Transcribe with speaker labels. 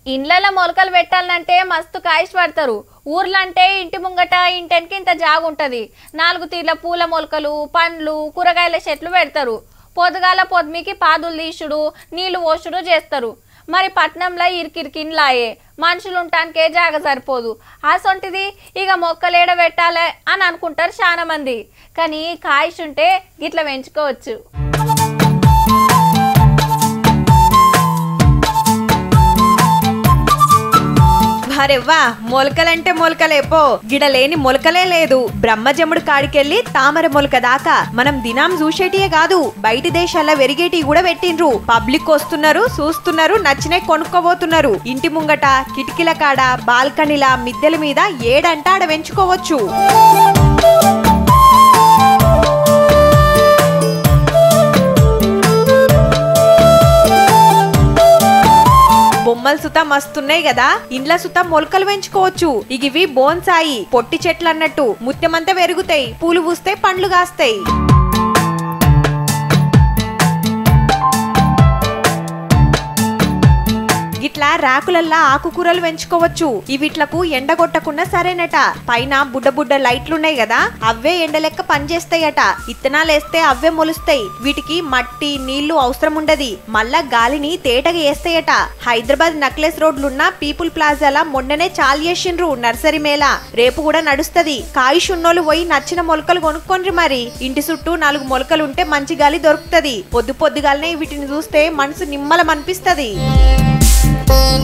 Speaker 1: ఇండ్లలో మొలకలు పెట్టాలంటే మస్తు కాయిష్ పడతారు ఊర్లంటే ఇంటి ముంగట ఇంటెనికి ఇంత జాగుంటది నాలుగు తీర్ల పూల మొలకలు పండ్లు కూరగాయల చెట్లు పెడతారు పొద్దుగాల పొద్దుమికి పాదులు తీసుడు నీళ్లు పోసుడు చేస్తారు మరి పట్నంలో ఇరికిరికిన్లాయే మనుషులు ఉండటానికే జాగ సరిపోదు అసొంటిది ఇక మొక్కలేడ పెట్టాలి అని అనుకుంటారు చాలా మంది కానీ కాయిష్ ఉంటే గిట్ల పెంచుకోవచ్చు
Speaker 2: మరెవ్వా మొలకలంటే మొలకలే పో గిడలేని మొలకలే లేదు బ్రహ్మజముడు కాడికెళ్ళి తామర మొలక దాకా మనం దినాం చూసేటియే కాదు బయటి దేశాల్లో వెరిగేటి కూడా పెట్టిండ్రు పబ్లిక్ వస్తున్నారు చూస్తున్నారు నచ్చినే కొనుక్కోబోతున్నారు ఇంటి ముంగట కిటికీల కాడ బాల్కనీల మిద్దెల మీద ఏడంట ఆడ పెంచుకోవచ్చు బొమ్మలు సుత మస్తున్నాయి కదా ఇండ్ల సుత మొలకలు పెంచుకోవచ్చు ఇక ఇవి బోన్సాయి పొట్టి చెట్లు అన్నట్టు ముత్యమంతా పెరుగుతాయి పూలు పూస్తే పండ్లు కాస్తాయి ఇట్లా ర్యాకులల్లా ఆకుకూరలు పెంచుకోవచ్చు ఇవిట్లకు ఎండ కొట్టకుండా సరేనట పైన బుడ్డ బుడ్డ లైట్లున్నాయి కదా అవే ఎండ లెక్క పనిచేస్తాయట ఇత్తనాలు వేస్తే అవే మొలుస్తాయి వీటికి మట్టి నీళ్లు అవసరం ఉండదు మళ్ళా గాలిని తేటగా వేస్తాయట హైదరాబాద్ నక్లెస్ రోడ్లున్న పీపుల్ ప్లాజాల మొన్ననే చాలు చేసిండ్రు నర్సరీ మేళ రేపు కూడా నడుస్తది కాయిష్ ఉన్నోళ్ళు పోయి నచ్చిన మొలకలు కొనుక్కోండ్రి మరి ఇంటి చుట్టూ నాలుగు మొలకలు ఉంటే మంచి గాలి దొరుకుతది పొద్దు పొద్దుగాలనే వీటిని చూస్తే మనసు నిమ్మలం అనిపిస్తది